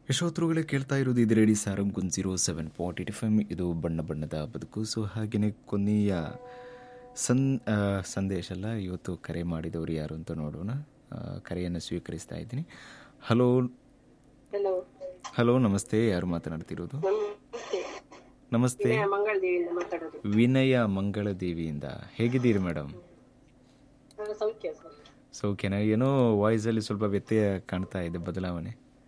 ಯಶೋತ್ರುಗಳೇ ಕೇಳ್ತಾ ಇರೋದು ಇದು radio Sarang zero seven point eight F M ಇದು ಬಣ್ಣ ಬಣ್ಣದ ಬದುಕು ಸೊ ಹಾಗೆಯೇ ಕೊನೆಯ ಸನ್ ಆ, ಸಂದೇಶ ಅಲ್ಲ ಇವತ್ತು ಕರೆ ಮಾಡಿದವರು ಯಾರು ಅಂತ ನೋಡೋಣ ಆ, ಕರೆಯನ್ನು ಸ್ವೀಕರಿಸ್ತಾ ಇದ್ದೀನಿ ಹಲೋ ಹಲೋ ಹಲೋ ನಮಸ್ತೆ ಯಾರು ಮಾತನಾಡ್ತಿರೋದು ನಮಸ್ತೆ ನಮಸ್ತೆ ವಿನಯ ಮಂಗಳದೇವಿಯಿಂದ ಮಾತಾಡೋದು ವಿನಯ ಮಂಗಳದೇವಿಯಿಂದ ಹೇಗಿದ್ದೀರಿ ಮೇಡಮ್ ನಾನು ಸೌಖ್ಯ ಸರ್ ಸೌಖ್ಯನಾ ಏನೋ ವಾಯ್ಸಲ್ಲಿ ಸ್ವಲ್ಪ ವ್ಯತ್ಯಯ ಕಾಣ್ತಾ ಇದೆ ಬದಲಾವಣೆ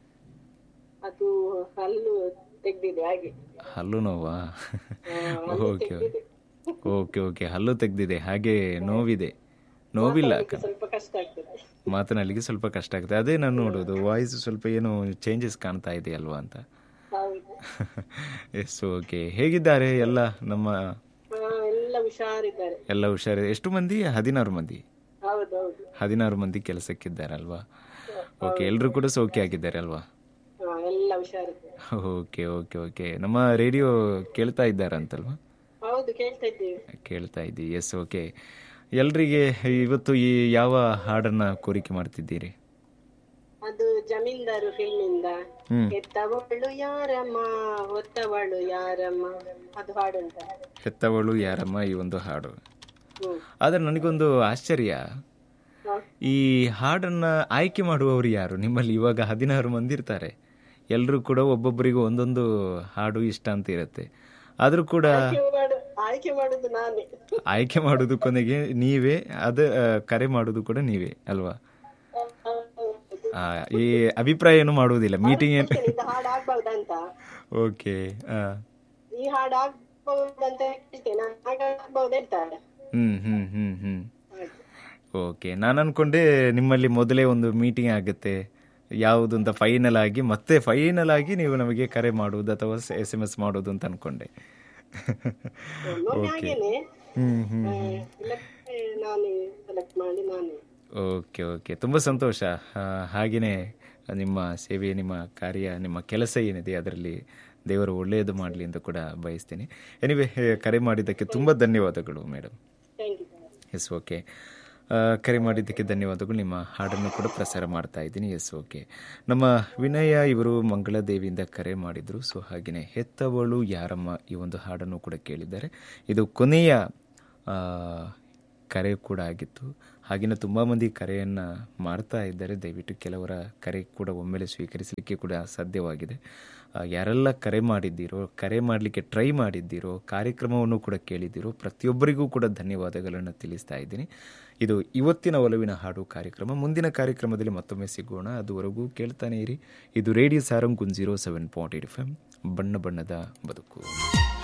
ಅದು ಹಲ್ಲು ತೆಗ್ದಿದೆ ಹಾಗೆ ಹಲ್ಲು ನೋವಾ ಆ, ಹಲ್ಲು ಓಕೆ ತೆಗ್ದಿದೆ. ಓಕೆ ಓಕೆ ಹಲ್ಲು ತೆಗ್ದಿದೆ ಹಾಗೆ ನೋವಿದೆ ನೋವಿಲ್ಲ ಅದಕ್ಕೆ ಸ್ವಲ್ಪ ಕಷ್ಟ ಆಗ್ತದೆ ಮಾತನಾಡಲಿಕ್ಕೆ ಸ್ವಲ್ಪ ಕಷ್ಟ ಆಗ್ತದೆ ಅದೇ ನಾನು ನೋಡೋದು ವಾಯ್ಸ್ ಸ್ವಲ್ಪ ಏನೋ ಚೇಂಜಸ್ ಕಾಣ್ತಾ ಇದೆ ಅಲ್ವಾ ಅಂತ ಹೌದು ಎಸ್ ಓಕೆ ಹೇಗಿದ್ದಾರೆ ಎಲ್ಲ ನಮ್ಮ ಆ, ಎಲ್ಲ ಹುಷಾರಿದ್ದಾರೆ ಎಲ್ಲ ಹುಷಾರಿದೆ ಎಷ್ಟು ಮಂದಿ ಹದಿನಾರು ಮಂದಿ ಹೌದು ಹೌದು ಹದಿನಾರು ಮಂದಿ ಕೆಲಸಕ್ಕಿದ್ದಾರಲ್ವಾ ಓಕೆ ಎಲ್ಲರೂ ಕೂಡ ಸೌಖ್ಯ ಆಗಿದ್ದಾರೆ ಅಲ್ವಾ ಆ, ಎಲ್ಲ ಹುಷಾರಿದ್ದಾರೆ ಓಕೆ ಓಕೆ ಓಕೆ ನಮ್ಮ ರೇಡಿಯೋ ಕೇಳ್ತಾ ಇದ್ದಾರಂತಲ್ವಾ ಹೌದು ಕೇಳ್ತಾ ಇದ್ದೇವೆ ಕೇಳ್ತಾ ಇದ್ದೀವಿ ಎಸ್ ಓಕೆ ಎಲ್ರಿಗೆ ಇವತ್ತು ಈ ಯಾವ ಹಾಡನ್ನ ಕೋರಿಕೆ ಮಾಡ್ತಿದ್ದೀರಿ ಅದು ಜಮೀನ್ದಾರು ಫಿಲ್ಮ್ ಇಂದ ಹ್ಮ್ ಎತ್ತವಳು ಯಾರಮ್ಮ ಹೊತ್ತವಳು ಯಾರಮ್ಮ ಅದು ಹಾಡುಂಟ ಹೆತ್ತವಳು ಯಾರಮ್ಮ ಈ ಒಂದು ಹಾಡು ಹ್ಮ್ ಆದ್ರೆ ನನಗೊಂದು ಆಶ್ಚರ್ಯ ಹಾ. ಈ ಹಾಡನ್ನ ಆಯ್ಕೆ ಮಾಡುವವರು ಯಾರು ನಿಮ್ಮಲ್ಲಿ ಇವಾಗ ಹದಿನಾರು ಮಂದಿ ಇರ್ತಾರೆ ಎಲ್ಲರೂ ಕೂಡ ಒಬ್ಬೊಬ್ಬರಿಗೂ ಒಂದೊಂದು ಹಾಡು ಇಷ್ಟ ಅಂತ ಇರುತ್ತೆ ಆದ್ರೂ ಕೂಡ ಆಯ್ಕೆ ಮಾಡು ಆಯ್ಕೆ ಮಾಡುದು ನಾನೇ ಆಯ್ಕೆ ಮಾಡೋದು ಕೊನೆಗೆ ನೀವೇ ಅದ ಆ, ಕರೆ ಮಾಡೋದು ಕೂಡ ನೀವೇ ಅಲ್ವಾ ಹೌದು. ಆ, ಈ ಅಭಿಪ್ರಾಯ ಏನು ಮಾಡುವುದಿಲ್ಲ ಮೀಟಿಂಗ್ ಏನು ಇದು ಹಾಡು ಆಗ್ಬಹುದಂತ ಓಕೆ ಈ ಹಾಡು ಆಗ್ಬಹುದಂತ ಹೇಳ್ತೇನೆ ಆಗ ಆಗ್ಬಹುದು ಹೇಳ್ತಾರೆ ಹ್ಮ್ ಹ್ಮ್ ಹ್ಮ್ ಹ್ಮ್ ಓಕೆ ನಾನು ಅನ್ಕೊಂಡೆ ನಿಮ್ಮಲ್ಲಿ ಮೊದಲೇ ಒಂದು ಮೀಟಿಂಗ್ ಆಗುತ್ತೆ ಯಾವುದು ಅಂತ ಫೈನಲ್ ಆಗಿ ಮತ್ತೆ ಫೈನಲ್ ಆಗಿ ನೀವು ನಮಗೆ ಕರೆ ಮಾಡುವುದು ಅಥವಾ ಎಸ್ ಎಮ್ ಎಸ್ ಮಾಡೋದು ಅಂತ ಅನ್ಕೊಂಡೆ ಒಮ್ಮೊಮ್ಮೆ ಹಾಗೇನೆ ಹ್ಮ್ ಹ್ಮ್ ಆ, ಇಲ್ಲಕ್ಕೆ ನಾನೇ ಸೆಲೆಕ್ಟ್ ಮಾಡಿ ನಾನೇ ಓಕೆ ಓಕೆ ತುಂಬ ಸಂತೋಷ ಆ, ಹಾಗೇನೆ ನಿಮ್ಮ ಸೇವೆ ನಿಮ್ಮ ಕಾರ್ಯ ನಿಮ್ಮ ಕೆಲಸ ಏನಿದೆ ಅದರಲ್ಲಿ ದೇವರು ಒಳ್ಳೆಯದು ಮಾಡಲಿ ಅಂತ ಕೂಡ ಬಯಸ್ತೀನಿ ಎನಿವೆ ಕರೆ ಮಾಡಿದ್ದಕ್ಕೆ ತುಂಬ ಧನ್ಯವಾದಗಳು madam thank you yes okay ಕರೆ ಮಾಡಿದ್ದಕ್ಕೆ ಧನ್ಯವಾದಗಳು ನಿಮ್ಮ ಹಾಡನ್ನು ಕೂಡ ಪ್ರಸಾರ ಮಾಡ್ತಾ ಇದ್ದೀನಿ ಎಸ್ ಓಕೆ ನಮ್ಮ ವಿನಯ ಇವರು ಮಂಗಳದೇವಿಯಿಂದ ಕರೆ ಮಾಡಿದರು ಸೊ ಹಾಗೆಯೇ ಹೆತ್ತವಳು ಯಾರಮ್ಮ ಈ ಒಂದು ಹಾಡನ್ನು ಕೂಡ ಕೇಳಿದ್ದಾರೆ ಇದು ಕೊನೆಯ ಆ, ಕರೆ ಕೂಡ ಆಗಿತ್ತು ಹಾಗೆಯೇ ತುಂಬ ಮಂದಿ ಕರೆಯನ್ನು ಮಾಡ್ತಾ ಇದ್ದಾರೆ ದಯವಿಟ್ಟು ಕೆಲವರ ಕರೆ ಕೂಡ ಒಮ್ಮೆಲೆ ಸ್ವೀಕರಿಸಲಿಕ್ಕೆ ಕೂಡ ಸಾಧ್ಯವಾಗಿದೆ ಆ, ಯಾರೆಲ್ಲ ಕರೆ ಮಾಡಿದ್ದೀರೋ ಕರೆ ಮಾಡಲಿಕ್ಕೆ ಟ್ರೈ ಮಾಡಿದ್ದೀರೋ ಕಾರ್ಯಕ್ರಮವನ್ನು ಕೂಡ ಕೇಳಿದ್ದೀರೋ ಪ್ರತಿಯೊಬ್ಬರಿಗೂ ಕೂಡ ಧನ್ಯವಾದಗಳನ್ನು ತಿಳಿಸ್ತಾ ಇದ್ದೀನಿ ಇದು ಇವತ್ತಿನ ಒಲವಿನ ಹಾಡು ಕಾರ್ಯಕ್ರಮ ಮುಂದಿನ ಕಾರ್ಯಕ್ರಮದಲ್ಲಿ ಮತ್ತೊಮ್ಮೆ ಸಿಗೋಣ ಅದುವರೆಗೂ ಕೇಳ್ತಾನೆ ಇರಿ ಇದು radio Sarang zero seven point eight F M ಬಣ್ಣ ಬಣ್ಣದ ಬದುಕು